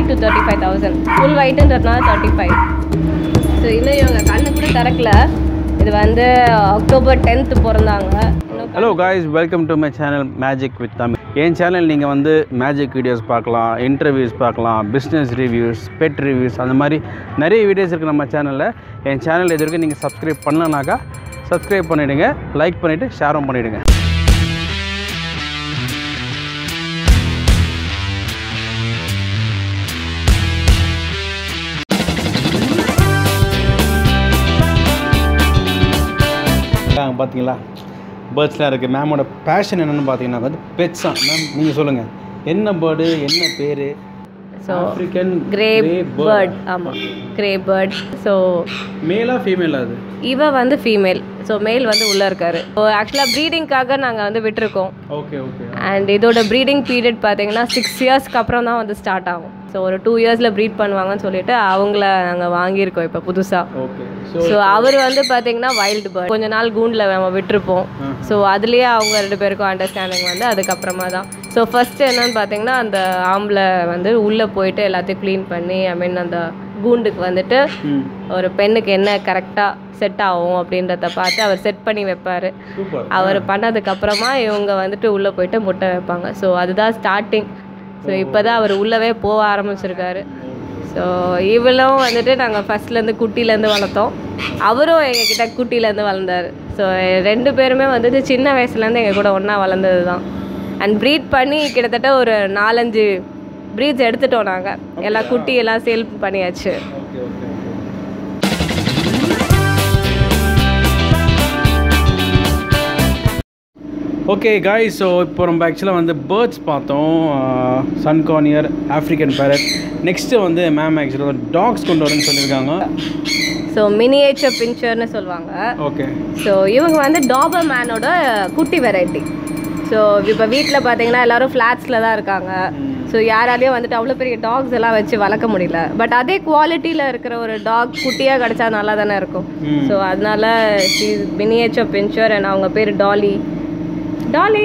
To thirty five thousand full ஒயிட்டுன்றதுனால thirty five so இன்னும் இவங்க கண்ணு கூட திறக்கல இது வந்து அக்டோபர் டென்த்து பிறந்தாங்க இன்னும் hello guys welcome to my channel magic with Tamil என் சேனல் நீங்கள் வந்து மேஜிக் வீடியோஸ் பார்க்கலாம் இன்டர்வியூஸ் பார்க்கலாம் பிஸ்னஸ் ரிவ்யூஸ் பெட் ரிவ்யூஸ் அந்த மாதிரி நிறைய வீடியோஸ் இருக்குது நம்ம சேனலில் என் சேனல் இது வரைக்கும் நீங்கள் சப்ஸ்கிரைப் பண்ணலனாக்கா சப்ஸ்கிரைப் பண்ணிவிடுங்க லைக் பண்ணிவிட்டு ஷேரும் பண்ணிவிடுங்க பார்த்தீங்களா பேர்ட்ஸ்லாம் இருக்குது மேமோட பேஷன் என்னென்னு பார்த்தீங்கன்னா வந்து பெட்ஸா மேம் நீங்கள் சொல்லுங்கள் என்ன பேர்டு என்ன பேர் ஸோ ஆஃப்ரிக்கன் கிரே பேர்ட் ஆமாம் கிரே பேர்ட் ஸோ மேலா ஃபீமேலா அது இவ வந்து ஃபீமேல் ஸோ மேல் வந்து உள்ளே இருக்காரு ஸோ ஆக்சுவலாக ப்ரீடிங்காக நாங்கள் வந்து விட்டுருக்கோம் ஓகே ஓகே அண்ட் இதோட ப்ரீடிங் பீரியட் பார்த்தீங்கன்னா சிக்ஸ் இயர்ஸ்க்கு அப்புறம் தான் வந்து ஸ்டார்ட் ஆகும் ஸோ ஒரு டூ இயர்ஸில் ப்ரீட் பண்ணுவாங்கன்னு சொல்லிட்டு அவங்கள நாங்கள் வாங்கியிருக்கோம் இப்போ புதுசாக ஓகே ஸோ அவர் வந்து பார்த்தீங்கன்னா வைல்டு பேர்ட் கொஞ்ச நாள் கூண்டில் நம்ம விட்டுருப்போம் ஸோ அதுலேயே அவங்க ரெண்டு பேருக்கும் அண்டர்ஸ்டாண்டிங் வந்து அதுக்கப்புறமா தான் ஸோ ஃபர்ஸ்ட் என்னன்னு பார்த்தீங்கன்னா அந்த ஆம்பளை வந்து உள்ளே போயிட்டு எல்லாத்தையும் க்ளீன் பண்ணி ஐ மீன் அந்த கூண்டுக்கு வந்துட்டு ம் ஒரு பெண்ணுக்கு என்ன கரெக்டாக செட் ஆகும் அப்படின்றத பார்த்து அவர் செட் பண்ணி வைப்பார் சூப்பர் அவர் பண்ணதுக்கு அப்புறமா இவங்க வந்துட்டு உள்ளே போயிட்டு முட்டை வைப்பாங்க ஸோ அதுதான் ஸ்டார்டிங் ஸோ இப்போ தான் அவர் உள்ளவே போக ஆரம்பிச்சிருக்காரு ஸோ இவளும் வந்துட்டு நாங்கள் ஃபஸ்ட்லேருந்து குட்டிலேருந்து வளர்த்தோம் அவரும் எங்ககிட்ட குட்டிலேருந்து வளர்ந்தார் ஸோ ரெண்டு பேருமே வந்துட்டு சின்ன வயசுலேருந்து எங்கள் கூட ஒன்றா வளர்ந்தது தான் அண்ட் ப்ரீட் பண்ணி கிட்டத்தட்ட ஒரு நாலஞ்சு ப்ரீட்ஸ் எடுத்துட்டோம் நாங்கள் எல்லா குட்டி எல்லாம் சேல் பண்ணியாச்சு okay okay okay guys so இப்போ நம்ம ஆக்சுவலாக வந்து பேர்ட்ஸ் பார்த்தோம் சன்கானியர் ஆஃப்ரிக்கன் பேரட் நெக்ஸ்ட்டு வந்து மேம் ஆக்சுவலாக டாக்ஸ் கொண்டு வரேன்னு சொல்லியிருக்காங்க ஸோ மினியேச்சர் பிஞ்சர்னு சொல்லுவாங்க ஓகே ஸோ இவங்க வந்து டாபர் மேனோட குட்டி வெரைட்டி ஸோ இப்போ வீட்டில் பார்த்தீங்கன்னா எல்லாரும் ஃப்ளாட்ஸில் தான் இருக்காங்க ஸோ யாராலையும் வந்துட்டு அவ்வளோ பெரிய டாக்ஸ் எல்லாம் வச்சு வளர்க்க முடியல பட் அதே குவாலிட்டியில் இருக்கிற ஒரு டாக் குட்டியாக கிடச்சா நல்லா தானே இருக்கும் ம். ஸோ அதனால மினியேச்சர் பிஞ்சர் அண்ட் அவங்க பேர் டாலி டாலி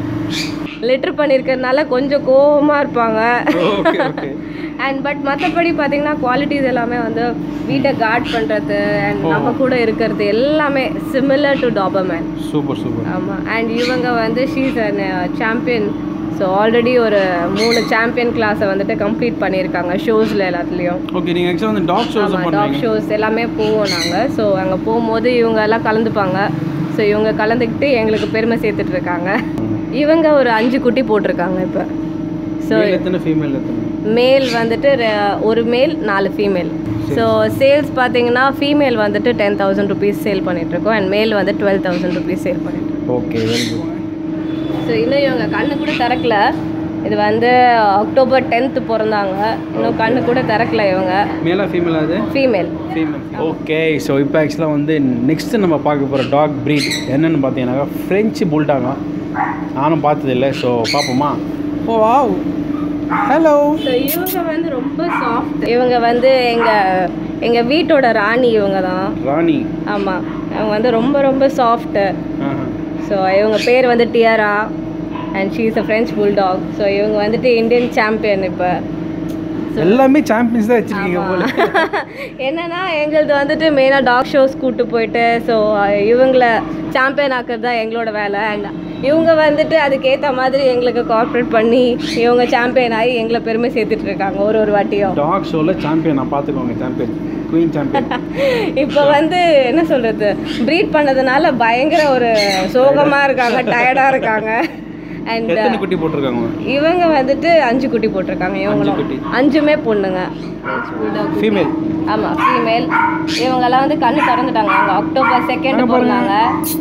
லிட்டர் பண்ணியிருக்கிறதுனால கொஞ்சம் கோவமாக இருப்பாங்க ஓகே ஓகே அண்ட் பட் மற்றபடி பார்த்தீங்கன்னா குவாலிட்டிஸ் எல்லாமே வந்து வீட்டை கார்ட் பண்ணுறது அண்ட் நம்ம கூட இருக்கிறது எல்லாமே similar to Doberman super super ஆமாம் அண்ட் இவங்க வந்து she's an champion so already ஒரு மூணு சாம்பியன் கிளாஸை வந்துட்டு கம்ப்ளீட் பண்ணியிருக்காங்க ஷோஸில் எல்லாத்துலேயும் ஓகே நீங்கள் ஆக்சுவலாக வந்து டாக் ஷோஸ் ஆமாம் டாக் ஷோஸ் எல்லாமே போவோம் நாங்கள் ஸோ அங்கே போகும்போது இவங்க எல்லாம் கலந்துப்பாங்க ஸோ இவங்க கலந்துக்கிட்டு எங்களுக்கு பெருமை சேர்த்துட்டு இருக்காங்க இவங்க ஒரு அஞ்சு குட்டி போட்டிருக்காங்க இப்போ ஸோ எத்தனை ஃபீமேல் எத்தனை மேல் வந்துட்டு ரெ- ஒரு மேல் நாலு ஃபீமேல் ஸோ சேல்ஸ் பார்த்தீங்கன்னா ஃபீமேல் வந்துட்டு டென் தௌசண்ட் ருபீஸ் சேல் பண்ணிகிட்ருக்கோம் அண்ட் மேல் வந்து டுவெல் தௌசண்ட் ருபீஸ் சேல் பண்ணிட்டுருக்கோம் ஓகே வெரி குட் ஸோ இன்னும் இவங்க கண்ணு கூட திறக்கல இது வந்து அக்டோபர் டென்த்து பிறந்தாங்க இன்னும் கண்ணு கூட திறக்கல இவங்க மேலா ஃபீமேலா அது ஃபீமேல் ஃபீமேல் ஓகே ஸோ இப்போ ஆக்சுவலாக வந்து நெக்ஸ்ட்டு நம்ம பார்க்க போகிற டாக் ப்ரீட் என்னென்னு பார்த்தீங்கன்னாக்கா ஃப்ரெஞ்சு புல்டாங்க நானும் பார்த்ததில்லை ஸோ பார்ப்போமா ஓ வாவ் ஹலோ ஸோ இவங்க வந்து ரொம்ப சாஃப்ட் இவங்க வந்து எங்கள் எங்கள் வீட்டோட ராணி இவங்க தான் ராணி ஆமாம் அவங்க வந்து ரொம்ப ரொம்ப சாஃப்ட்டு ஆஹா. ஸோ இவங்க பேர் வந்து Tiara and she is a French bulldog so இவங்க வந்துட்டு இந்தியன் சாம்பியன் இப்போ எல்லாமே சாம்பியன்ஸ் தான் வச்சுருக்கீங்க போல என்னன்னா எங்களது வந்துட்டு மெயினாக டாக் ஷோஸ் கூட்டு போயிட்டு ஸோ இவங்கள சாம்பியன் ஆக்குறது தான் எங்களோட வேலை அண்ட் இவங்க வந்துட்டு அதுக்கேற்ற மாதிரி எங்களுக்கு கார்ப்பரேட் பண்ணி இவங்க சாம்பியன் ஆகி எங்களை பெருமை சேர்த்துட்டு இருக்காங்க ஒரு ஒரு வாட்டியும் டாக் ஷோவில் சாம்பியன் நான் பார்த்துக்கோங்க சாம்பியன் குயின் சாம்பியன் இப்போ வந்து என்ன சொல்றது ப்ரீட் பண்ணதுனால பயங்கர ஒரு சோகமாக இருக்காங்க டயர்டாக இருக்காங்க அண்ட் எத்தனை குட்டி போட்டிருக்காங்க இவங்க வந்துட்டு அஞ்சு குட்டி போட்டிருக்காங்க இவங்களும் குட்டி. அஞ்சுமே பொண்ணுங்க ஃபீமேல் ஆமாம் ஃபீமேல் இவங்கெல்லாம் வந்து கண்ணு திறந்துட்டாங்க அவங்க அக்டோபர் செகண்ட் பிறந்தாங்க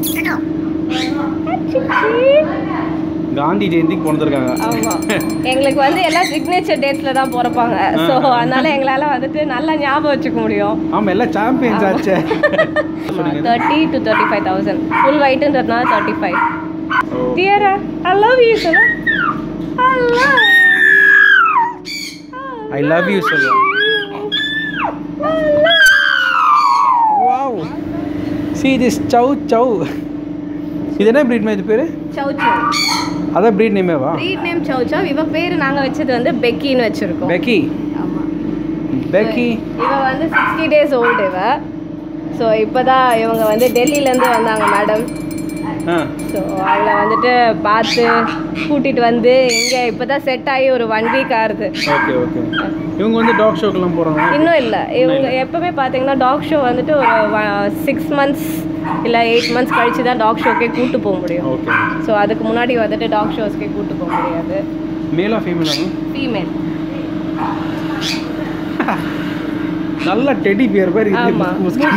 காந்தி ஜெயந்திக்கு பிறந்திருக்காங்க ஆமாம் எங்களுக்கு வந்து எல்லாம் சிக்னேச்சர் டேட்ஸில் தான் பிறப்பாங்க ஸோ அதனால எங்களால் வந்துட்டு நல்லா ஞாபகம் வச்சுக்க முடியும் ஆமாம் எல்லாம் சாம்பியன்ஸ் ஆச்சே thirty two thirty five thousand full ஒயிட்டுன்றதுனால தேர்ட்டி ஃபைவ் ஓ டியரா ஐ லவ் யூ சொல்ல I love I love you சொல்லுவேன் wow see this chow chow இது என்ன பிரீட் இது பேர் சௌ சௌ அதான் ப்ரீட் நேமேவா ப்ரீட் நேம் சௌச்சா இவ பேர் நாங்கள் வச்சது வந்து பெக்கின்னு வச்சுருக்கோம் பெக்கி ஆமாம் பெக்கி இவ வந்து சிக்ஸ்டி டேஸ் ஓல்டு இவ ஸோ இப்போ தான் இவங்க வந்து டெல்லியிலேருந்து வந்தாங்க மேடம் ஆ ஸோ அவளை வந்துட்டு பார்த்து கூட்டிகிட்டு வந்து இங்கே இப்போ தான் செட் ஆகி ஒரு ஒன் வீக் ஆகுது ஓகே ஓகே இவங்க வந்து டாக் ஷோக்கெல்லாம் போகிறாங்க இன்னும் இல்லை இவங்க எப்பவுமே பார்த்தீங்கன்னா டாக் ஷோ வந்துட்டு ஒரு சிக்ஸ் மந்த்ஸ் இல்லை எயிட் மந்த்ஸ் கழிச்சு தான் டாக் ஷோக்கே கூட்டு போக முடியும் ஓகே ஸோ அதுக்கு முன்னாடி வந்துட்டு டாக் ஷோஸ்க்கே கூட்டு போக முடியாது மேலா ஃபீமேலா ஃபீமேல் நல்ல டெடி பியர் மாதிரி ஆமா.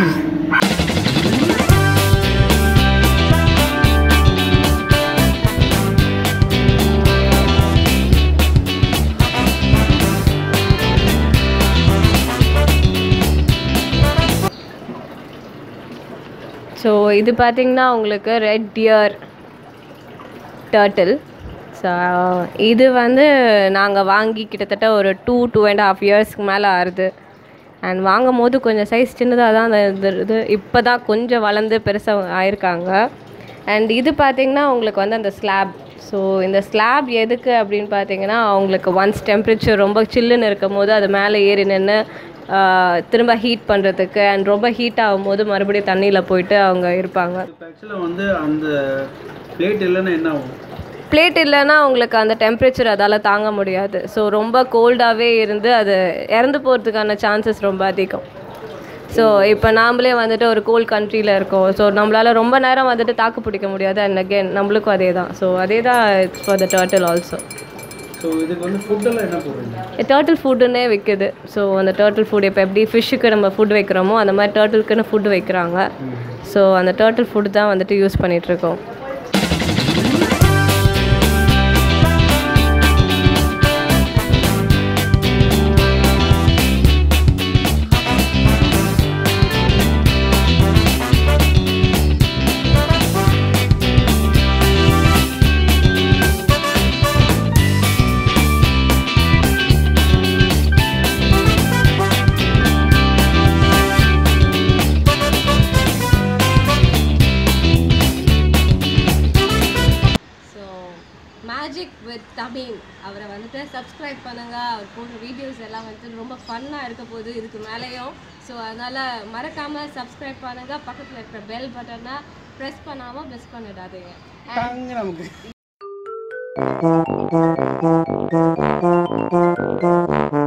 ஸோ இது பார்த்தீங்கன்னா உங்களுக்கு ரெட் டியர் டர்ட்டில் ஸோ இது வந்து நாங்கள் வாங்கி கிட்டத்தட்ட ஒரு டூ டூ அண்ட் ஹாஃப் இயர்ஸ்க்கு மேலே ஆறுது அண்ட் வாங்கும் போது கொஞ்சம் சைஸ் சின்னதாக தான் அந்த இது இது இப்போ தான் கொஞ்சம் வளர்ந்து பெருசாக ஆயிருக்காங்க அண்ட் இது பார்த்தீங்கன்னா உங்களுக்கு வந்து அந்த ஸ்லாப் ஸோ இந்த ஸ்லாப் எதுக்கு அப்படின்னு பார்த்தீங்கன்னா அவங்களுக்கு ஒன்ஸ் டெம்பரேச்சர் ரொம்ப சில்லுன்னு இருக்கும் போது அது மேலே ஏறி நின்று திரும்ப ஹீட் பண்ணுறதுக்கு அண்ட் ரொம்ப ஹீட் ஆகும்போது மறுபடியும் தண்ணியில் போயிட்டு அவங்க இருப்பாங்க ஆக்சுவலாக வந்து அந்த பிளேட் இல்லைன்னா என்ன ஆகும் பிளேட் இல்லைன்னா உங்களுக்கு அந்த டெம்பரேச்சர் அதால் தாங்க முடியாது ஸோ ரொம்ப கோல்டாகவே இருந்து அது இறந்து போகிறதுக்கான சான்சஸ் ரொம்ப அதிகம் ஸோ இப்போ நாமளே வந்துட்டு ஒரு கோல்ட் கண்ட்ரியில் இருக்கோம் ஸோ நம்மளால் ரொம்ப நேரம் வந்துட்டு தாக்கு பிடிக்க முடியாது அண்ட் அகேன் நம்மளுக்கும் அதே தான் ஸோ அதே தான் it's for the turtle also so இதுக்கு வந்து ஃபுட்டெல்லாம் என்ன போடுறீங்க டர்ட்டில் ஃபுட்டுன்னே விற்குது ஸோ அந்த டர்ட்டில் ஃபுட் இப்போ எப்படி ஃபிஷ்ஷுக்கு நம்ம ஃபுட் வைக்கிறோமோ அந்த மாதிரி டர்ட்டிலுக்குன்னு ஃபுட் வைக்கிறாங்க ஸோ அந்த டர்ட்டில் ஃபுட் தான் வந்துட்டு யூஸ் பண்ணிகிட்ருக்கோம் ஸோ மேஜிக் வித் தமிழ் அவரை வந்துட்டு சப்ஸ்கிரைப் பண்ணுங்க அவர் போடுற வீடியோஸ் எல்லாம் வந்துட்டு ரொம்ப ஃபன்னாக இருக்க போகுது இதுக்கு மேலேயும் ஸோ அதனால் மறக்காமல் சப்ஸ்கிரைப் பண்ணுங்க பக்கத்தில் இருக்கிற பெல் பட்டனை ப்ரெஸ் பண்ணாமல் மிஸ் பண்ணிடாதீங்க தாங்க நமக்கு